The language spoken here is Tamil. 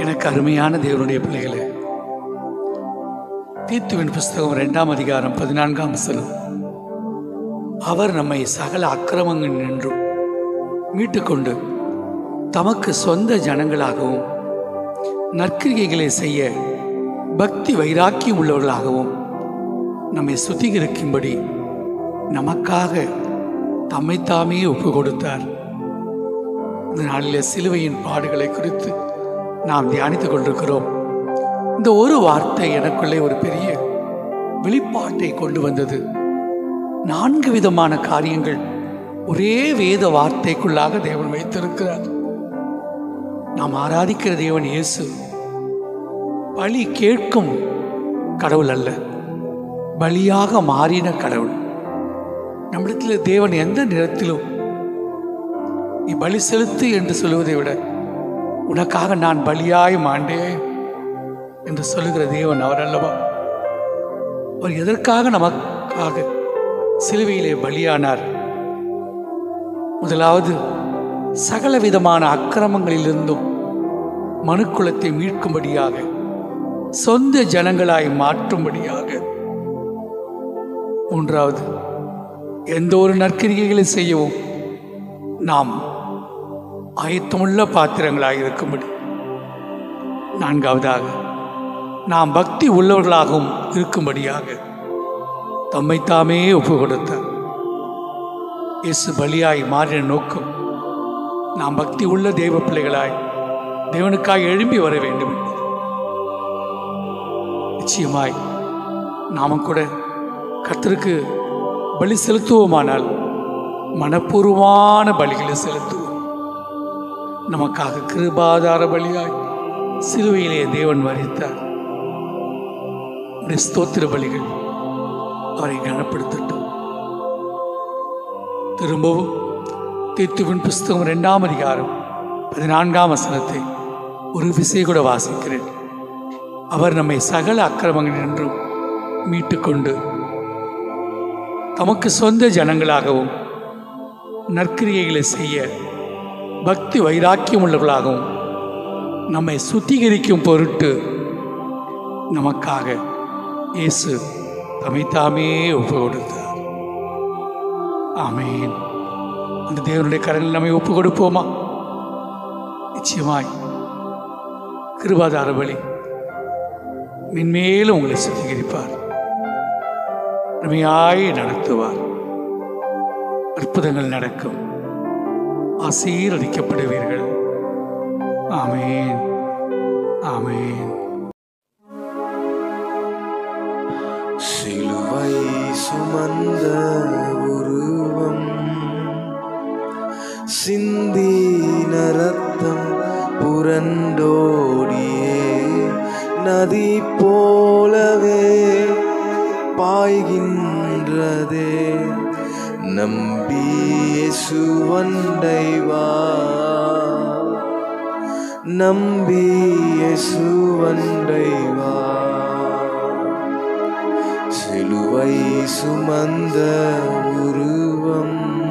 எனக்கு அருமையான தேவனுடைய பிள்ளைகளே தீத்துவின் புஸ்தகம் இரண்டாம் அதிகாரம் பதினான்காம் வசனம் அவர் நம்மை சகல அக்கிரமங்கள் நின்றும் மீட்டுக்கொண்டு தமக்கு சொந்த ஜனங்களாகவும் நற்கிரிகைகளை செய்ய பக்தி வைராக்கியம் உள்ளவர்களாகவும் நம்மை சுத்திகரிக்கும்படி நமக்காக தம்மைத்தாமே ஒப்பு கொடுத்தார் இந்த நாளிலே சிலுவையின் பாடுகளை குறித்து நாம் தியானித்துக் கொண்டிருக்கிறோம் இந்த ஒரு வார்த்தை எனக்குள்ளே ஒரு பெரிய வெளிப்பாட்டை கொண்டு வந்தது நான்கு விதமான காரியங்கள் ஒரே வேத வார்த்தைக்குள்ளாக தேவன் வைத்திருக்கிறார் நாம் ஆராதிக்கிற தேவன் இயேசு பலி கேட்கும் கடவுள் அல்ல பலியாக மாறின கடவுள் நம்மிடத்தில் தேவன் எந்த நேரத்திலும் நீ பலி செலுத்து என்று சொல்லுவதை விட உனக்காக நான் பலியாய் மாண்டேன் என்று சொல்லுகிற தேவன் அவர் அல்லவா அவர் எதற்காக நமக்காக சிலுவையிலே பலியானார் முதலாவது சகல விதமான அக்கிரமங்களிலிருந்தும் மனுக்குலத்தை மீட்கும்படியாக சொந்த ஜனங்களாய் மாற்றும்படியாக மூன்றாவது எந்த ஒரு நற்கிரிகைகளை செய்யவும் நாம் ஆயத்தமுள்ள பாத்திரங்களாக இருக்கும்படி நான்காவதாக நாம் பக்தி உள்ளவர்களாகவும் இருக்கும்படியாக தம்மைத்தாமே ஒப்பு கொடுத்தார் இயேசு பலியாய் மாறின நோக்கம் நாம் பக்தி உள்ள தெய்வ பிள்ளைகளாய் தேவனுக்காய் எழும்பி வர வேண்டும் என்பது நிச்சயமாய் நாமும் கூட கர்த்தருக்கு பலி செலுத்துவோமானால் மனப்பூர்வமான பலிகளை செலுத்துவோம் நமக்காக கிருபாதார பலியாய் சிலுவையிலே தேவன் வரித்தார் உடைய ஸ்தோத்திர பலிகள் அவரை கனப்படுத்தட்டும் திரும்பவும் தீத்துவின் புஸ்தகம் இரண்டாம் அதிகாரம் பதினான்காம் வசனத்தை ஒரு விசை கூட வாசிக்கிறேன் அவர் நம்மை சகல அக்கிரமங்கள் என்றும் மீட்டுக்கொண்டு தமக்கு சொந்த ஜனங்களாகவும் நற்கிரியைகளை செய்ய பக்தி வைராக்கியம் உள்ளவர்களாகவும் நம்மை சுத்திகரிக்கும் பொருட்டு நமக்காக இயேசு தமைத்தாமே ஒப்பு கொடுத்தார் ஆமேன் அந்த தேவனுடைய கரங்களில் நம்மை ஒப்பு கொடுப்போமா நிச்சயமாய் கிருபாதார பலி மென்மேலும் உங்களை சுத்திகரிப்பார் அருமையாய் நடத்துவார் அற்புதங்கள் நடக்கும் ஆசீர்வதிக்கப்படுவீர்கள் ஆமேன் ஆமேன் சிலுவை சுமந்த உருவம் சிந்தின ரத்தம் புரண்டோடியே நதி போலவே பாய்கின்றதே நம்பியே சுவண்டை வா நம்பியே சுவண்டை வா சிலுவை சுமந்த உருவம்